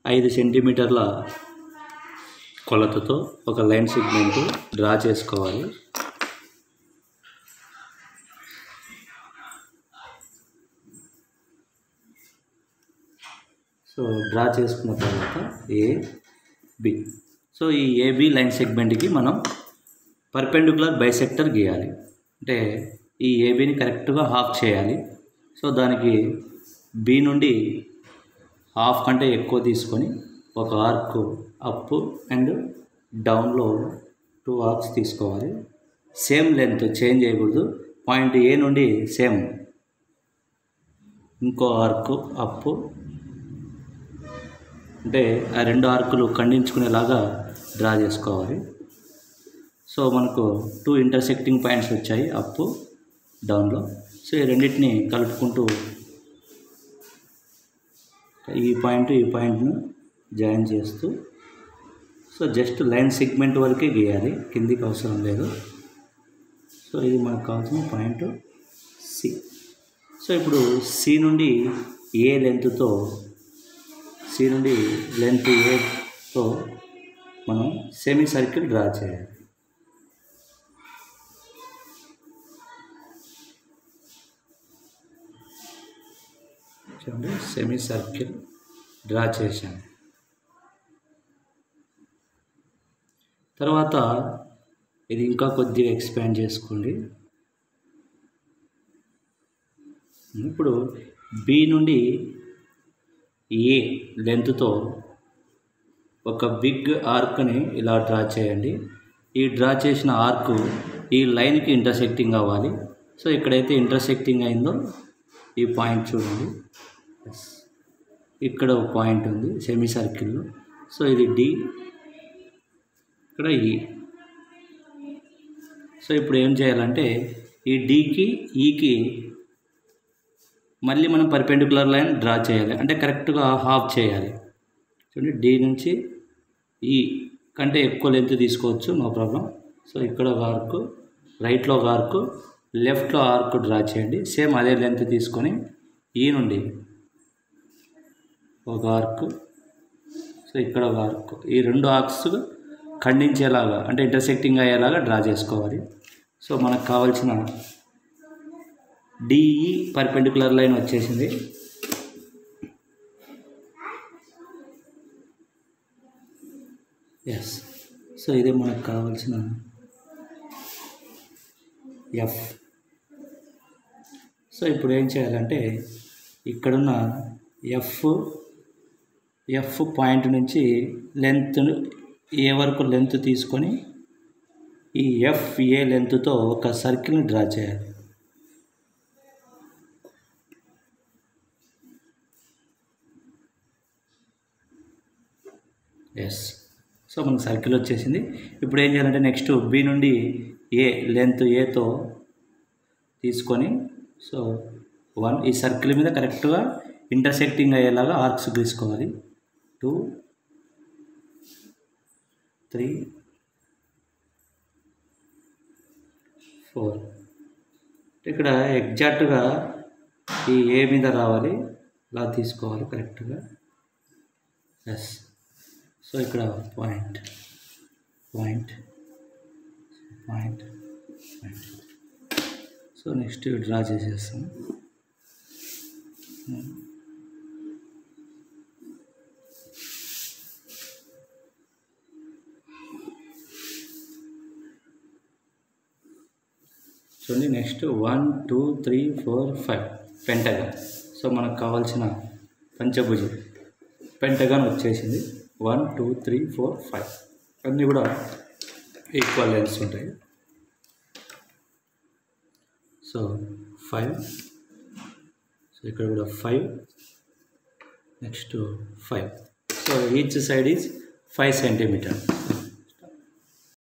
ఐదు సెంటీమీటర్ల కొలతతో ఒక లైన్ సెగ్మెంట్ డ్రా చేసుకోవాలి సో డ్రా చేసుకున్న తర్వాత ఏ బి సో ఈ ఏబి లైన్ సెగ్మెంట్కి మనం పర్పెండికులర్ బైసెక్టర్ గీయాలి అంటే ఈ ఏబిని కరెక్ట్గా హాఫ్ చేయాలి సో దానికి బి నుండి హాఫ్ కంటే ఎక్కువ తీసుకొని ఒక ఆర్క్ అప్ అండ్ డౌన్లో టూ ఆర్క్స్ తీసుకోవాలి సేమ్ లెంత్ చేంజ్ చేయకూడదు పాయింట్ ఏ నుండి సేమ్ ఇంకో ఆర్క్ అప్ అంటే ఆ రెండు ఆర్కులు ఖండించుకునేలాగా డ్రా చేసుకోవాలి సో మనకు టూ ఇంటర్సెక్టింగ్ పాయింట్స్ వచ్చాయి అప్ డౌన్లో సో ఈ రెండింటిని కలుపుకుంటూ ఈ పాయింట్ ఈ పాయింట్ను జాయిన్ చేస్తూ సో జస్ట్ లైన్ సెగ్మెంట్ వరకే గీయాలి కిందికి అవసరం లేదు సో ఇది మనకు కావాల్సిన పాయింట్ సి సో ఇప్పుడు సి నుండి ఏ లెంత్తో సి నుండి లెంత్ ఏతో మనం సెమీ సర్కిల్ డ్రా చేయాలి చూడండి సెమీ సర్కిల్ డ్రా చేశాను తర్వాత ఇది ఇంకా కొద్దిగా ఎక్స్పాండ్ చేసుకోండి ఇప్పుడు బి నుండి ఏ లెంత్తో ఒక బిగ్ ఆర్క్ని ఇలా డ్రా చేయండి ఈ డ్రా చేసిన ఆర్క్ ఈ లైన్కి ఇంటర్సెక్టింగ్ అవ్వాలి సో ఎక్కడైతే ఇంటర్సెక్టింగ్ అయిందో ఈ పాయింట్ చూడండి ఎస్ ఇక్కడ ఒక పాయింట్ ఉంది సెమీ సర్కిల్లో సో ఇది డి ఇక్కడ ఈ సో ఇప్పుడు ఏం చేయాలంటే ఈ డికి ఈకి మళ్ళీ మనం పర్పెండికులర్ లైన్ డ్రా చేయాలి అంటే కరెక్ట్గా హాఫ్ చేయాలి చూడండి డి నుంచి ఈ కంటే ఎక్కువ లెంత్ తీసుకోవచ్చు నో ప్రాబ్లం సో ఇక్కడ ఒక ఆర్క్ రైట్లో ఒక ఆర్క్ లెఫ్ట్లో ఆర్క్ డ్రా చేయండి సేమ్ అదే లెంత్ తీసుకొని ఈ నుండి ఒక ఆర్క్ సో ఇక్కడ ఒక ఆర్క్ ఈ రెండు ఆర్క్స్ ఖండించేలాగా అంటే ఇంటర్సెక్టింగ్ అయ్యేలాగా డ్రా చేసుకోవాలి సో మనకు కావాల్సిన డిఈ పర్పెండికులర్ లైన్ వచ్చేసింది ఎస్ సో ఇదే మనకు కావాల్సిన ఎఫ్ సో ఇప్పుడు ఏం చేయాలంటే ఇక్కడున్న ఎఫ్ ఎఫ్ పాయింట్ నుంచి లెంత్ ఏ వరకు లెంత్ తీసుకొని ఈ ఎఫ్ ఏ లెంత్తో ఒక సర్కిల్ని డ్రా చేయాలి ఎస్ సో మనకు సర్కిల్ వచ్చేసింది ఇప్పుడు ఏం చేయాలంటే నెక్స్ట్ బి నుండి ఏ లెంత్ ఏతో తీసుకొని సో వన్ ఈ సర్కిల్ మీద కరెక్ట్గా ఇంటర్సెక్టింగ్ అయ్యేలాగా ఆర్క్స్ గీసుకోవాలి టూ త్రీ ఫోర్ ఇక్కడ ఎగ్జాక్ట్గా ఈ ఏ మీద రావాలి ఇలా తీసుకోవాలి కరెక్ట్గా ఎస్ సో ఇక్కడ point point point point so next draw చేసేస్తాం చూడండి next one two three four five pentagon so మనకు కావాల్సిన పంచభుజం పెంటగాన్ వచ్చేసింది one two three four five అన్నీ కూడా ఈక్వల్ లెన్స్ ఉంటాయి సో ఫైవ్ సో ఇక్కడ కూడా five next five so each side is five centimetre